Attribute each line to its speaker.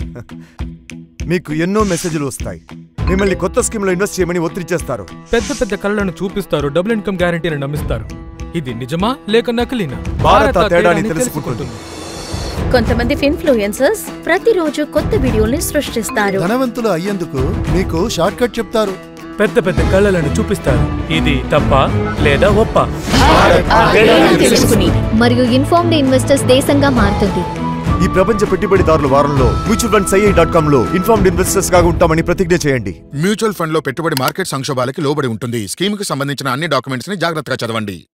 Speaker 1: మీకు ఎన్నో మెసేజ్లు వస్తాయి మిమ్మల్ని కొత్త స్కీమ్లో ఇన్వెస్ట్ చేయమని ఒత్తిడి చేస్తారు
Speaker 2: పెద్ద పెద్ద కళ్ళను చూపిస్తారు డబుల్ ఇన్కమ్ గ్యారంటీని నమ్మిస్తారు ఇది నిజమా లేక నకిలీనా
Speaker 1: భారత
Speaker 2: భారత
Speaker 1: తేడాని
Speaker 2: తేడాని
Speaker 1: తెలుసుకుంటుంది.
Speaker 3: కొంతమంది ఇన్ఫ్లుయెన్సర్స్ ప్రతిరోజు కొత్త వీడియోల్ని సృష్టిస్తారు
Speaker 4: ధనవంతులు అయ్యేందుకు మీకు షార్ట్ కట్ చెప్తారు
Speaker 2: పెద్ద పెద్ద కళ్ళలను చూపిస్తారు ఇది తప్ప లేదా ఒప్ప
Speaker 3: తేడాని తెలుసుకుని
Speaker 5: మరియు ఇన్ఫార్మ్డ్ ఇన్వెస్టర్స్ దేశంగా మారుతుంది
Speaker 1: ఈ ప్రపంచ పెట్టుబడిదారుల వారంలో mutual funds I I dot com లో ఇన్ఫార్మ్డ్ ఇన్వెస్టర్స్ గా ఉంటామని ప్రతిజ్ఞ చేయండి
Speaker 6: మ్యూచువల్ ఫండ్ లో పెట్టుబడి మార్కెట్ సంక్షోభాలకి లోబడి ఉంటుంది స్కీమ్ కి సంబంధించిన అన్ని డాక్యుమెంట్స్ ని జాగ్రత్తగా చదవండి